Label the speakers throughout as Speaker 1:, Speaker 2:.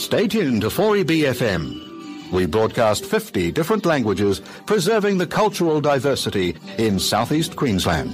Speaker 1: Stay tuned to 4EBFM. We broadcast 50 different languages, preserving the cultural diversity in southeast Queensland.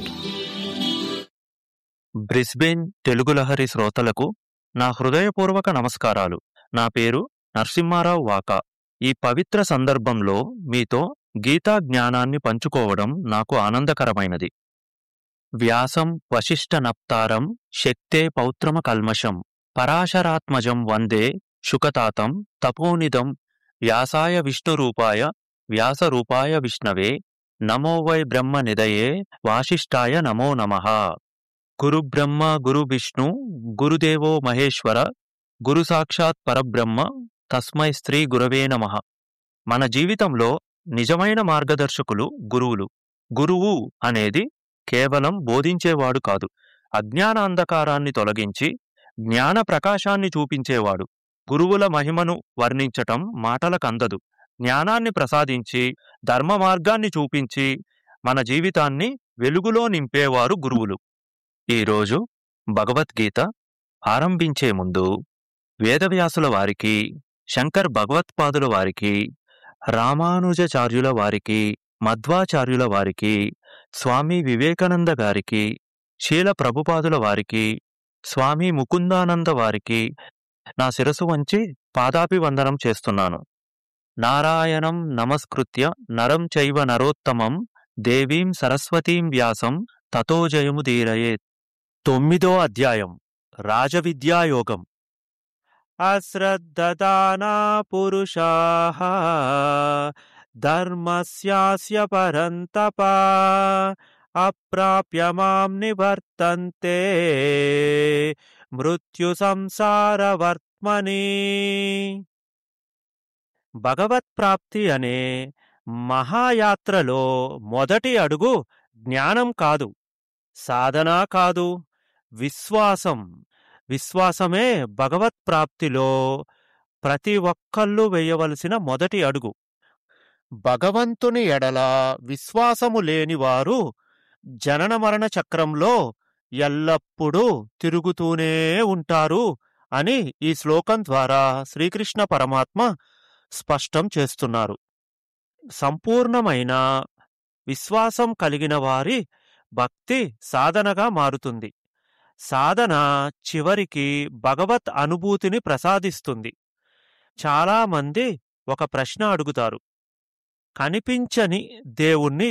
Speaker 2: Brisbane Telugu Lahari శ్రోతలకు నా హృదయపూర్వక నమస్కారాలు నా పేరు నరసింహారావు వాకా ఈ పవిత్ర సందర్భంలో మీతో గీతా జ్ఞానాన్ని పంచుకోవడం నాకు ఆనందకరమైనది వ్యాసం వశిష్ట నప్తారం శక్తే పౌత్రమ కల్మషం పరాశరాత్మజం వందే శుకతాతం తపోనిదం వ్యాసాయ విష్ణురూపాయ వ్యాసరూపాయ విష్ణవే నమో వై బ్రహ్మ నిదయే వాసిష్ఠాయ నమో నమః గురు బ్రహ్మ గురు విష్ణు గురుదేవో మహేశ్వర గురు సాక్షాత్ పరబ్రహ్మ తస్మై స్త్రీ గురవే నమ మన జీవితంలో నిజమైన మార్గదర్శకులు గురువులు గురువు అనేది కేవలం బోధించేవాడు కాదు అజ్ఞాన అంధకారాన్ని తొలగించి జ్ఞాన ప్రకాశాన్ని చూపించేవాడు గురువుల మహిమను వర్ణించటం మాటలకందదు జ్ఞానాన్ని ప్రసాదించి ధర్మ మార్గాన్ని చూపించి మన జీవితాన్ని వెలుగులో నింపేవారు గురువులు ఈరోజు భగవద్గీత ఆరంభించే ముందు వేదవ్యాసుల వారికి శంకర్ భగవత్పాదుల వారికి రామానుజాచార్యుల వారికి మధ్వాచార్యుల వారికి స్వామి వివేకానంద గారికి శీల ప్రభుపాదుల వారికి స్వామి ముకుందానంద వారికి నా శిరసు వంచి పాదాభివందనం చేస్తున్నాను నారాయణం నమస్కృత్య నరం చైవ నరోత్తమం దేవీం సరస్వతీం వ్యాసం తతో జయము దీరయేత్ తొమ్మిదో అధ్యాయం రాజవిద్యాయోగం అశ్రద్ధదానా పురుషా ధర్మస్యాస్య పరంతప అప్రాప్య మాం నివర్తంతే మృత్యు సంసారవర్త్మని భగవత్ప్రాప్తి అనే మహాయాత్రలో మొదటి అడుగు జ్ఞానం కాదు సాధన కాదు విశ్వాసం విశ్వాసమే భగవత్ప్రాప్తిలో ప్రతి ఒక్కళ్ళు వేయవలసిన మొదటి అడుగు భగవంతుని ఎడల విశ్వాసము లేనివారు జనన మరణ చక్రంలో ఎల్లప్పుడూ తిరుగుతూనే ఉంటారు అని ఈ శ్లోకం ద్వారా శ్రీకృష్ణ పరమాత్మ స్పష్టం చేస్తున్నారు సంపూర్ణమైన విశ్వాసం కలిగిన వారి భక్తి సాధనగా మారుతుంది సాధన చివరికి భగవత్ అనుభూతిని ప్రసాదిస్తుంది చాలామంది ఒక ప్రశ్న అడుగుతారు కనిపించని దేవుణ్ణి